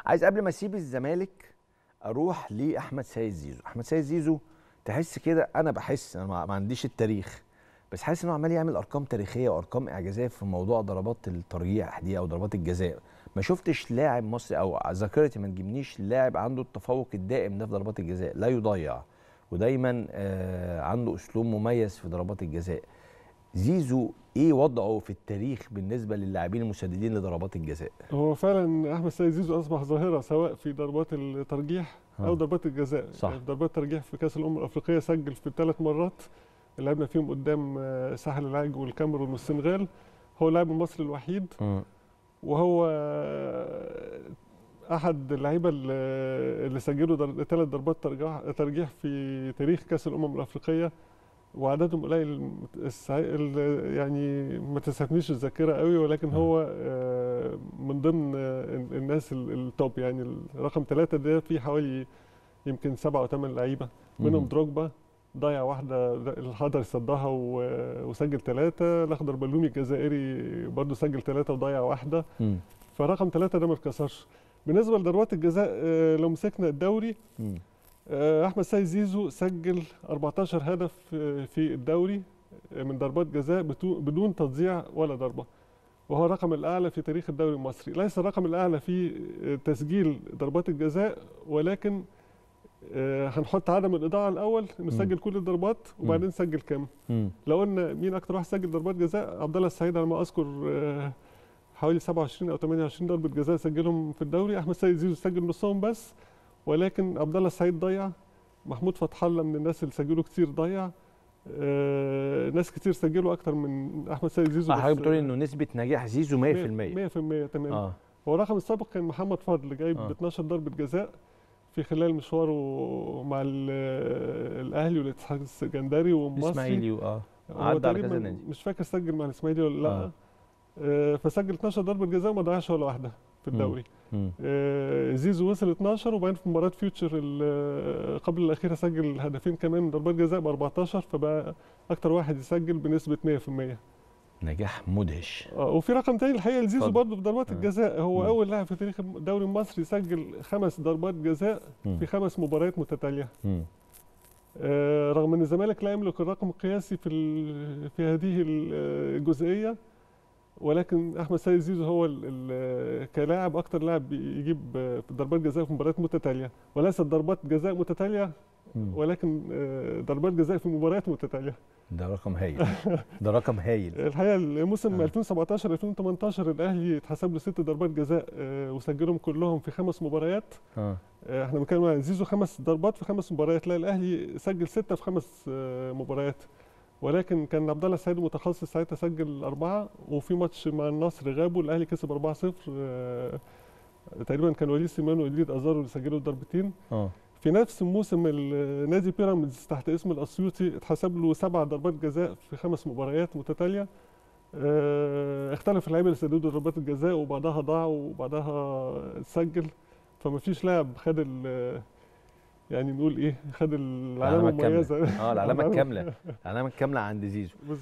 عايز قبل ما اسيب الزمالك اروح لاحمد سيد زيزو احمد سيد زيزو تحس كده انا بحس انا ما ما عنديش التاريخ بس حاسس انه عمال يعمل ارقام تاريخيه وارقام اعجازيه في موضوع ضربات الترجيح دي او ضربات الجزاء ما شفتش لاعب مصري او ذاكرتي ما تجيبنيش لاعب عنده التفوق الدائم ده في ضربات الجزاء لا يضيع ودايما آه عنده اسلوب مميز في ضربات الجزاء زيزو ايه وضعه في التاريخ بالنسبه للاعبين المسددين لضربات الجزاء هو فعلا احمد سيد زيزو اصبح ظاهره سواء في ضربات الترجيح او ها. ضربات الجزاء صح. يعني في ضربات الترجيح في كاس الامم الافريقيه سجل في ثلاث مرات لعبنا فيهم قدام آه، ساحل العاج والكاميرون والسنغال هو اللاعب المصري الوحيد وهو آه، احد اللعيبه اللي اللي سجلوا در... ثلاث ضربات ترجيح ترجيح في تاريخ كاس الامم الافريقيه وعددهم قليل السع- ال- يعني ما تسعفنيش الذاكره قوي ولكن هو آه، من ضمن آه، ال- الناس ال- التوب يعني رقم ثلاثة ده في حوالي يمكن سبعة أو ثمان لعيبة منهم مم. دروجبا ضيع واحدة الحضري صدها و- وسجل ثلاثة الأخضر بلومي الجزائري برضه سجل ثلاثة وضيع واحدة مم. فرقم ثلاثة ده ما اتكسرش بالنسبة لضربات الجزاء آه، لو مسكنا الدوري مم. آه، احمد سيد زيزو سجل 14 هدف آه، في الدوري آه، من ضربات جزاء بتو- بدون تضييع ولا ضربه وهو الرقم الاعلى في تاريخ الدوري المصري ليس الرقم الاعلى في آه، تسجيل ضربات الجزاء ولكن آه، هنحط عدم الاضاعه الاول انه مم. سجل كل الضربات وبعدين سجل كام مم. لو قلنا مين اكتر واحد سجل ضربات جزاء عبد الله السعيد على ما اذكر آه، حوالي 27 او 28 ضربه جزاء سجلهم في الدوري احمد سيد زيزو سجل نصهم بس ولكن عبد الله السعيد ضيع محمود فتح الله من الناس اللي سجلوا كتير ضيع آه، ناس كتير سجلوا اكتر من احمد سيد زيزو اه بس، حضرتك بتقولي آه، انه نسبه نجاح زيزو 100% 100% تمام اه هو الرقم السابق كان محمد فضل جايب آه. 12 ضربه جزاء في خلال مشواره مع ال- الاهلي والاتحاد السكندري والمصري الاسماعيلي اه هو عدى على تقريباً كذا نادي. مش فاكر سجل مع الاسماعيلي ولا لا آه. آه. فسجل 12 ضربه جزاء وما ضيعش ولا واحده في مم. الدوري مم. آه زيزو وصل 12 وبعدين في مباراه فيوتشر ال- قبل الاخيره سجل هدفين كمان من ضربات جزاء ب 14 فبقى اكتر واحد يسجل بنسبه 100% نجاح مدهش آه وفي رقم تاني الحقيقه لزيزو اتفضل. برضه في ضربات آه. الجزاء هو مم. اول لاعب في تاريخ الدوري المصري سجل خمس ضربات جزاء مم. في خمس مباريات متتاليه مم. آه، رغم ان الزمالك لا يملك الرقم القياسي في ال- في هذه ال- الجزئيه ولكن احمد سيد زيزو هو ال- ال- كلاعب اكتر لاعب يجيب آه، ضربات جزاء في مباريات متتاليه وليست ضربات جزاء متتاليه مم. ولكن آه، ضربات جزاء في مباريات متتاليه ده رقم هايل ده رقم هايل الحقيقه الموسم آه. 2017 2018 الاهلي اتحسب له ست ضربات جزاء آه، وسجلهم كلهم في خمس مباريات اه آه، احنا بنتكلم عن زيزو خمس ضربات في خمس مباريات لا الاهلي سجل سته في خمس آه، مباريات ولكن كان عبد الله السعيد متخصص ساعتها سجل اربعه وفي ماتش مع النصر غابوا الاهلي كسب 4-0 آه، تقريبا كان وليد سيمان ووليد ازارو اللي سجلوا ضربتين اه في نفس موسم ال- نادي بيراميدز تحت اسم الاسيوطي اتحسب له سبع ضربات جزاء في خمس مباريات متتاليه آه، اختلف اللعيبه اللي سددوا ضربات الجزاء وبعدها ضاع وبعدها سجل فما فيش لاعب خد ال- يعني نقول ايه خد العلامه العلامة الكاملة. المميزه اه العلامه الكامله العلامه الكامله عند زيزو